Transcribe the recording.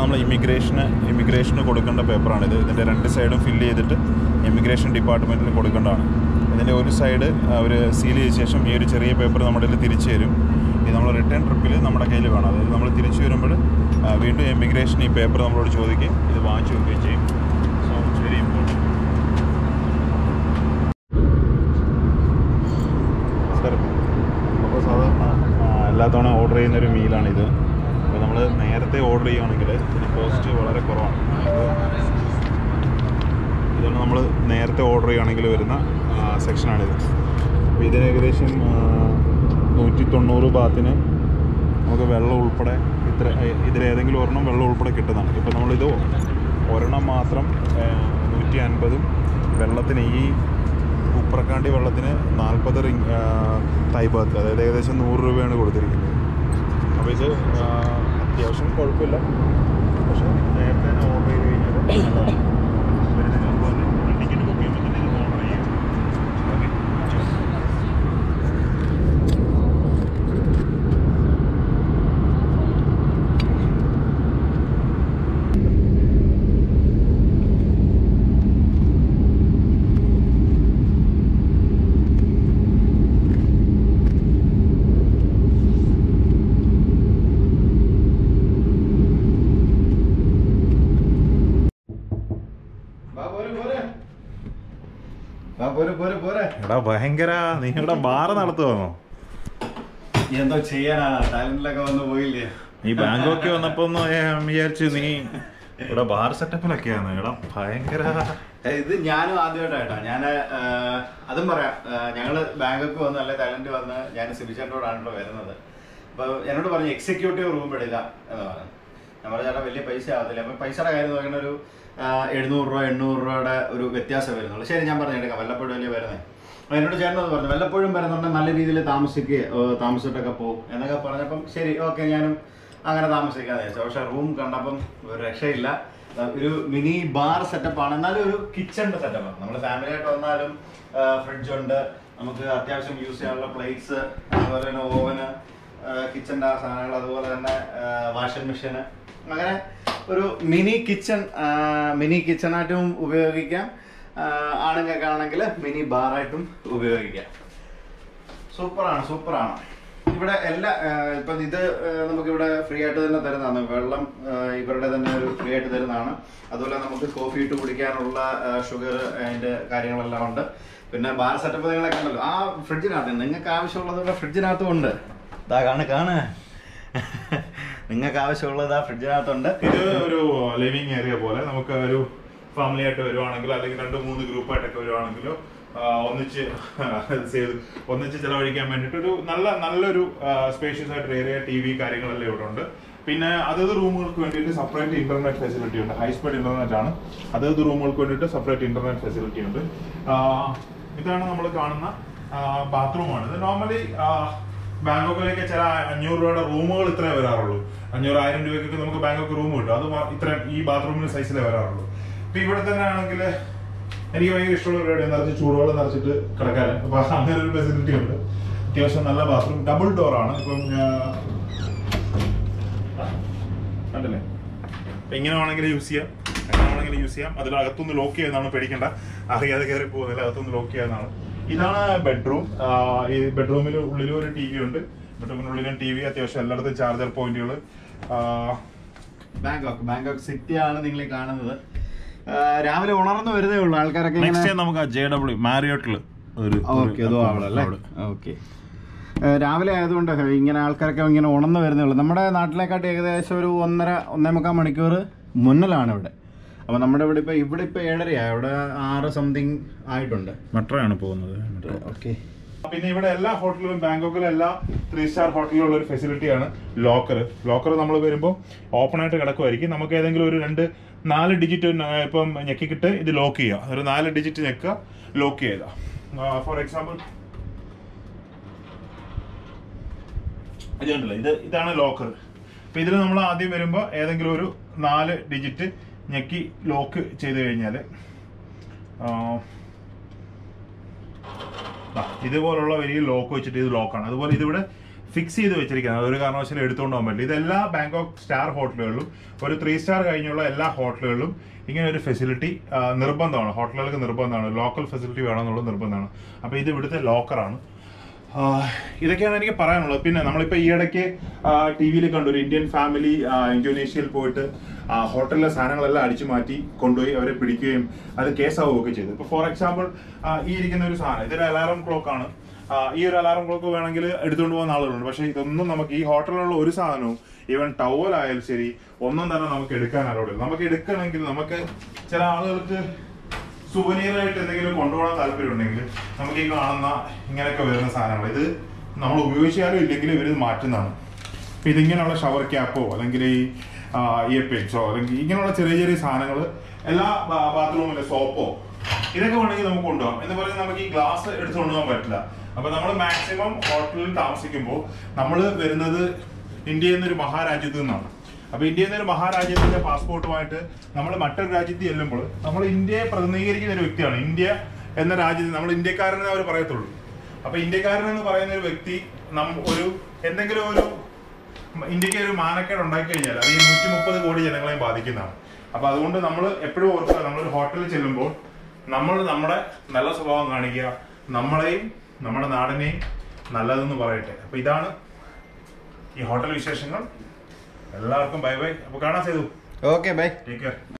നമ്മൾ immigration immigration കൊടുക്കേണ്ട പേപ്പറാണിത് ഇതിൻ്റെ രണ്ട് സൈഡും ഫില്ല് ചെയ്തിട്ട് ഇമിഗ്രേഷൻ ഡിപ്പാർട്ട്മെൻറ്റിൽ കൊടുക്കേണ്ടതാണ് ഇതിൻ്റെ ഒരു സൈഡ് അവർ സീൽ ചെയ്ത ശേഷം ഈ ഒരു ചെറിയ പേപ്പർ നമ്മുടെ കയ്യിൽ തിരിച്ചു തരും ഇത് നമ്മൾ റിട്ടേൺ ട്രിപ്പിൽ നമ്മുടെ കയ്യിൽ വേണം അതായത് നമ്മൾ തിരിച്ചു വരുമ്പോൾ ആ, വീണ്ടും ഇമിഗ്രേഷൻ ഈ പേപ്പർ നമ്മളോട് ചോദിക്കുകയും ഇത് വാങ്ങിച്ചു വെക്കുകയും ചെയ്യും so it's very important sir അപ്പോൾ സാധാരണ ആ, എല്ലാ തവണ ഓർഡർ ചെയ്യുന്ന ഒരു മീലാണിത് അപ്പോൾ നമ്മൾ നേരത്തെ ഓർഡർ ചെയ്യുകയാണെങ്കിൽ ഇതിന് കോസ്റ്റ് വളരെ കുറവാണ് ഇതാണ് നമ്മൾ നേരത്തെ ഓർഡർ ചെയ്യുകയാണെങ്കിൽ വരുന്ന സെക്ഷനാണിത് അപ്പോൾ ഇതിന് ഏകദേശം നൂറ്റി തൊണ്ണൂറ് ബാത്തിന് നമുക്ക് വെള്ളം ഉൾപ്പെടെ ഇത്ര ഇതിലേതെങ്കിലും ഒരെണ്ണം വെള്ളം ഉൾപ്പെടെ കിട്ടുന്നതാണ് ഇപ്പോൾ നമ്മളിത് ഒരെണ്ണം മാത്രം നൂറ്റി അൻപതും വെള്ളത്തിന് ഈ ഉപ്പറക്കാണ്ടി വെള്ളത്തിന് നാൽപ്പത് റിങ് തൈബാത്ത് അതായത് ഏകദേശം നൂറ് രൂപയാണ് കൊടുത്തിരിക്കുന്നത് അപ്പോൾ ഇത് ആ, അത്യാവശ്യം കുഴപ്പമില്ല പക്ഷേ നേരത്തെ തന്നെ ഓർഡർ ചെയ്ത് കഴിഞ്ഞാൽ നല്ലതാണ്. വരുന്നതിന് മുമ്പ് തന്നെ ടിക്കറ്റ് ബുക്ക് ചെയ്യുമ്പോൾ തന്നെ ഇത് ഓർഡർ ചെയ്യും ഓക്കെ എടാ ഭയങ്കര നിങ്ങളുടെ ബാറ് നടത്തുവാണോ എന്തോ ചെയ്യാനാ ടാലന്റിലൊക്കെ വന്ന് പോയില്ലേ നീ ബാങ്കോക്ക് വന്നപ്പോ ഒന്ന് ഞാൻ വിചാരിച്ചു നീ ഇവിടെ ബാർ സെറ്റപ്പിലൊക്കെയാണ് എടാ ഭയങ്കര ഏ, ഇത് ഞാനും ആദ്യമായിട്ടാ ഞാൻ അതും പറയാം ആ, ഞങ്ങള് ബാങ്കൊക്കെ വന്ന് അല്ലെ ടാലന്റ് വന്ന് ഞാൻ സിബിച്ചേട്ടനോടാണല്ലോ വരുന്നത് അപ്പൊ എന്നോട് പറഞ്ഞു എക്സിക്യൂട്ടീവ് റൂം എടുക്ക എന്ന് പറഞ്ഞു ഞാൻ പറഞ്ഞു ചേട്ടാ വലിയ പൈസ ആവത്തില്ല അപ്പൊ പൈസയുടെ കാര്യം നോക്കുന്ന ഒരു ആ, എഴുന്നൂറ് രൂപ എണ്ണൂറ് രൂപയുടെ ഒരു വ്യത്യാസം വരുന്നുള്ളൂ ശരി ഞാൻ പറഞ്ഞു എടുക്കാം വല്ലപ്പോഴും അല്ലേ വരുന്നത് അപ്പൊ എന്നോട് ചേട്ടനത് പറഞ്ഞു വല്ലപ്പോഴും വരുന്നുണ്ടെങ്കിൽ നല്ല രീതിയിൽ താമസിക്കുക താമസിച്ചിട്ടൊക്കെ പോകും എന്നൊക്കെ പറഞ്ഞപ്പം ശരി ഓക്കെ ഞാനും അങ്ങനെ താമസിക്കാന്ന് വിചാരിച്ചു പക്ഷെ റൂം കണ്ടപ്പം ഒരു രക്ഷയില്ല ഒരു മിനി ബാർ സെറ്റപ്പ് ആണ് എന്നാലും ഒരു കിച്ചണിന്റെ സെറ്റപ്പാണ് നമ്മൾ ഫാമിലി ആയിട്ട് വന്നാലും ഫ്രിഡ്ജ് ഉണ്ട് നമുക്ക് അത്യാവശ്യം യൂസ് ചെയ്യാനുള്ള പ്ലേറ്റ്സ് അതുപോലെ തന്നെ ഓവന് കിച്ചണിന്റെ സാധനങ്ങൾ അതുപോലെ തന്നെ വാഷിംഗ് മെഷീന് അങ്ങനെ ഒരു മിനി കിച്ചൺ മിനി കിച്ചണായിട്ടും ഉപയോഗിക്കാം ആണുങ്ങൾക്കാണെങ്കിൽ മിനി ബാറായിട്ടും ഉപയോഗിക്കാം സൂപ്പറാണ് സൂപ്പറാണ് ഇവിടെ എല്ലാ ആഹ് ഇപ്പം ഇത് ആഹ് നമുക്കിവിടെ ഫ്രീ ആയിട്ട് തന്നെ തരുന്നതാണ് വെള്ളം ആഹ് ഇവരുടെ തന്നെ ഒരു ഫ്രീ ആയിട്ട് തരുന്നതാണ് അതുപോലെ നമുക്ക് കോഫി ഇട്ട് കുടിക്കാനുള്ള ഷുഗർ അതിന്റെ കാര്യങ്ങളെല്ലാം ഉണ്ട് പിന്നെ ബാർ സെറ്റപ്പ് നിങ്ങളൊക്കെ ഉണ്ടല്ലോ ആ ഫ്രിഡ്ജിനകത്ത് നിങ്ങൾക്ക് ആവശ്യമുള്ളത് ഇവിടെ ഫ്രിഡ്ജിനകത്തും ഉണ്ട് ഇതാ കാണ് കാണ് നിങ്ങൾക്ക് ആവശ്യമുള്ളത് ആ ഫ്രിഡ്ജിനകത്തുണ്ട് ഇത് ഒരു ലിവിങ് ഏരിയ പോലെ നമുക്ക് ഒരു ഫാമിലി ആയിട്ട് വരുവാണെങ്കിലോ അല്ലെങ്കിൽ രണ്ട് മൂന്ന് ഗ്രൂപ്പായിട്ടൊക്കെ വരുവാണെങ്കിലോ ആ, ഒന്നിച്ച് ചെയ്ത് ഒന്നിച്ച് ചെലവഴിക്കാൻ വേണ്ടിയിട്ട് ഒരു നല്ല നല്ലൊരു സ്പേഷ്യസ് ആയിട്ടൊരു ഏരിയ ടി വി കാര്യങ്ങളെല്ലാം ഇവിടെ ഉണ്ട് പിന്നെ അതത് റൂമുകൾക്ക് വേണ്ടിയിട്ട് സെപ്പറേറ്റ് ഇന്റർനെറ്റ് ഫെസിലിറ്റി ഉണ്ട് ഹൈ സ്പീഡ് ഇന്റർനെറ്റ് ആണ് അതത് റൂമുകൾക്ക് വേണ്ടിയിട്ട് സെപ്പറേറ്റ് ഇന്റർനെറ്റ് ഫെസിലിറ്റി ഉണ്ട് ആ, ഇതാണ് നമ്മൾ കാണുന്ന ബാത്റൂമാണ് ഇത് നോർമലി ബാങ്കോക്കിലേക്ക് ചില അഞ്ഞൂറ് രൂപയുടെ റൂമുകൾ ഇത്രേ വരാറുള്ളൂ അഞ്ഞൂറ് ആയിരം രൂപയ്ക്കൊക്കെ നമുക്ക് ബാങ്കോക്ക് റൂം കിട്ടും അത് മാ- ഇത്ര ഈ ബാത്റൂമിന് സൈസിലേ വരാറുള്ളൂ ഇപ്പൊ ഇവിടെ തന്നെ ആണെങ്കിൽ എനിക്ക് ഭയങ്കര ഇഷ്ടമുള്ള പരിപാടി നിറച്ച് ചൂടുവെള്ളം നിറച്ചിട്ട് കിടക്കാൻ അപ്പൊ അങ്ങനെ ഒരു ഫെസിലിറ്റി ഉണ്ട് അത്യാവശ്യം നല്ല ബാത്റൂം ഡബിൾ ഡോർ ആണ് ഇപ്പം ഞാൻ- കണ്ടില്ലേ അപ്പൊ ഇങ്ങനെ വേണമെങ്കിൽ യൂസ് ചെയ്യാം എങ്ങനെ വേണമെങ്കിലും യൂസ് ചെയ്യാം അതിൽ അകത്തുനിന്ന് ലോക്ക് ചെയ്യുന്നതാണ് പേടിക്കേണ്ട അറിയാതെ കയറി പോകുന്നില്ല അകത്തുനിന്ന് ലോക്ക് ചെയ്യുന്നതാണ് ഇതാണ് ബെഡ്റൂം ഈ ബെഡ്റൂമിൽ ഉള്ളിലും ഒരു ടി വി ഉണ്ട് ബെഡ്റൂമിനുള്ളിലും ടി വി അത്യാവശ്യം എല്ലായിടത്തും ചാർജർ പോയിന്റുകൾ ബാങ്കോക്ക് ബാങ്കോക്ക് സിറ്റിയാണ് നിങ്ങൾ ഈ കാണുന്നത് ആ, രാവിലെ ഉണർന്നു വരുന്നേ ഉള്ളൂ ആൾക്കാരൊക്കെ ഇങ്ങനെ നെക്സ്റ്റ് നമുക്ക് ആ ജെ ഡബ്ല്യു മാരിയോട്ടിൽ ഒരു ഓക്കെ അതോ അവിടെ അല്ലേ ഓക്കെ രാവിലെ ആയതുകൊണ്ട് ഇങ്ങനെ ആൾക്കാരൊക്കെ ഇങ്ങനെ ഉണർന്നു വരുന്നേ ഉള്ളൂ നമ്മുടെ നാട്ടിലേക്കാട്ട് ഏകദേശം ഒരു ഒന്നര ഒന്നേ മുക്കാൽ മണിക്കൂർ മുന്നിലാണ് ഇവിടെ അപ്പോൾ നമ്മുടെ ഇവിടെ ഇപ്പോൾ ഇവിടെ ഇപ്പോൾ ഏഴരയാണ് ഇവിടെ ആറ് സംതിങ് ആയിട്ടുണ്ട് മെട്രോ ആണ് പോകുന്നത് മെട്രോ ഓക്കെ പിന്നെ ഇവിടെ എല്ലാ ഹോട്ടലിലും ബാങ്കോക്കിലും എല്ലാ ത്രീ സ്റ്റാർ ഹോട്ടലിലുള്ള ഒരു ഫെസിലിറ്റിയാണ് ലോക്കർ ലോക്കർ നമ്മൾ വരുമ്പോൾ ഓപ്പൺ ആയിട്ട് കിടക്കുമായിരിക്കും നമുക്ക് ഏതെങ്കിലും ഒരു രണ്ട് നാല് ഡിജിറ്റ് ഇപ്പം ഞെക്കിക്കിട്ട് ഇത് ലോക്ക് ചെയ്യുക ഒരു നാല് ഡിജിറ്റ് ഞെക്കുക ലോക്ക് ചെയ്യുക ഫോർ എക്സാമ്പിൾ ഇത് കണ്ടില്ലേ ഇത് ഇതാണ് ലോക്കർ അപ്പൊ ഇതിൽ നമ്മൾ ആദ്യം വരുമ്പോൾ ഏതെങ്കിലും ഒരു നാല് ഡിജിറ്റ് ഞെക്കി ലോക്ക് ചെയ്ത് കഴിഞ്ഞാൽ ഇതുപോലുള്ള വലിയ ലോക്ക് വെച്ചിട്ട് ഇത് ലോക്കാണ് അതുപോലെ ഇതിവിടെ ഫിക്സ് ചെയ്ത് വെച്ചിരിക്കുന്നത് ഒരു കാരണവശാലും എടുത്തുകൊണ്ട് പോകാൻ പറ്റില്ല ഇതെല്ലാ ബാങ്കോക്ക് സ്റ്റാർ ഹോട്ടലുകളിലും ഒരു ത്രീ സ്റ്റാർ കഴിഞ്ഞുള്ള എല്ലാ ഹോട്ടലുകളിലും ഇങ്ങനെ ഒരു ഫെസിലിറ്റി നിർബന്ധമാണ് ഹോട്ടലുകൾക്ക് നിർബന്ധമാണ് ലോക്കൽ ഫെസിലിറ്റി വേണമെന്നുള്ളത് നിർബന്ധമാണ് അപ്പോൾ ഇത് ഇവിടുത്തെ ലോക്കറാണ് ആഹ് ഇതൊക്കെയാണ് എനിക്ക് പറയാനുള്ളത് പിന്നെ നമ്മളിപ്പോൾ ഈ ഇടയ്ക്ക് ടി വിയിൽ കണ്ടു ഒരു ഇന്ത്യൻ ഫാമിലി ഇന്തോനേഷ്യയിൽ പോയിട്ട് ആ, ഹോട്ടലിലെ സാധനങ്ങളെല്ലാം അടിച്ചു മാറ്റി കൊണ്ടുപോയി അവരെ പിടിക്കുകയും അത് കേസാവുകയൊക്കെ ചെയ്തു ഇപ്പോൾ ഫോർ എക്സാമ്പിൾ ഈ ഇരിക്കുന്ന ഒരു സാധനം ഇതൊരു അലാറം ക്ലോക്ക് ആണ് ആ, ഈ ഒരു അലാറം ക്ലോക്ക് വേണമെങ്കിൽ എടുത്തുകൊണ്ട് പോകുന്ന ആളുകളുണ്ട് പക്ഷേ ഇതൊന്നും നമുക്ക് ഈ ഹോട്ടലിലുള്ള ഒരു സാധനവും ഈവൻ ടവൽ ആയാലും ശരി ഒന്നും തന്നെ നമുക്ക് എടുക്കാൻ അലോടില്ല നമുക്ക് എടുക്കണമെങ്കിൽ നമുക്ക് ചില ആളുകൾക്ക് സുവനീർ ആയിട്ട് എന്തെങ്കിലും കൊണ്ടുപോകാൻ താല്പര്യം ഉണ്ടെങ്കിൽ നമുക്ക് ഈ കാണുന്ന ഇങ്ങനെയൊക്കെ വരുന്ന സാധനങ്ങൾ ഇത് നമ്മൾ ഉപയോഗിച്ചാലും ഇല്ലെങ്കിൽ ഇവർ മാറ്റുന്നതാണ് ഇപ്പൊ ഇതിങ്ങനെയുള്ള ഷവർ ക്യാപ്പോ അല്ലെങ്കിൽ ഈ ഇയർ പിക്സോ അല്ലെങ്കിൽ ഇങ്ങനെയുള്ള ചെറിയ ചെറിയ സാധനങ്ങൾ എല്ലാ ബാത്റൂമിലെ സോപ്പോ ഇതൊക്കെ വേണമെങ്കിൽ നമുക്ക് കൊണ്ടുപോകാം എന്ന് പറഞ്ഞാൽ നമുക്ക് ഈ ഗ്ലാസ് എടുത്ത് കൊണ്ടുപോകാൻ പറ്റില്ല അപ്പൊ നമ്മൾ മാക്സിമം ഹോട്ടലിൽ താമസിക്കുമ്പോൾ നമ്മൾ വരുന്നത് ഇന്ത്യയിൽ നിന്നൊരു മഹാരാജ്യത്ത് നിന്നാണ് അപ്പൊ ഇന്ത്യയിൽ നിന്ന് ഒരു മഹാരാജ്യത്തിന്റെ പാസ്പോർട്ടുമായിട്ട് നമ്മൾ മറ്റൊരു രാജ്യത്ത് ചെല്ലുമ്പോൾ നമ്മൾ ഇന്ത്യയെ പ്രതിനിധീകരിക്കുന്ന ഒരു വ്യക്തിയാണ് ഇന്ത്യ എന്ന രാജ്യത്ത് നമ്മൾ ഇന്ത്യക്കാരനെ അവർ പറയത്തുള്ളൂ അപ്പൊ ഇന്ത്യക്കാരൻ എന്ന് പറയുന്ന ഒരു വ്യക്തി നം ഒരു എന്തെങ്കിലും ഒരു ഇന്ത്യക്ക് ഒരു മാനക്കേട് ഉണ്ടാക്കി കഴിഞ്ഞാൽ അത് ഈ നൂറ്റി മുപ്പത് കോടി ജനങ്ങളെയും ബാധിക്കുന്നതാണ് അപ്പൊ അതുകൊണ്ട് നമ്മൾ എപ്പോഴും ഓർക്കുക നമ്മളൊരു ഹോട്ടലിൽ ചെല്ലുമ്പോൾ നമ്മൾ നമ്മുടെ നല്ല സ്വഭാവം കാണിക്കുക നമ്മളെയും നമ്മുടെ നാടിനെയും നല്ലതെന്ന് പറയട്ടെ അപ്പൊ ഇതാണ് ഈ ഹോട്ടൽ വിശേഷങ്ങൾ എല്ലാവർക്കും ബൈ ബൈ അപ്പൊ കാണാൻ ചെയ്തു ഓക്കെ ബൈ ടേക്ക് കെയർ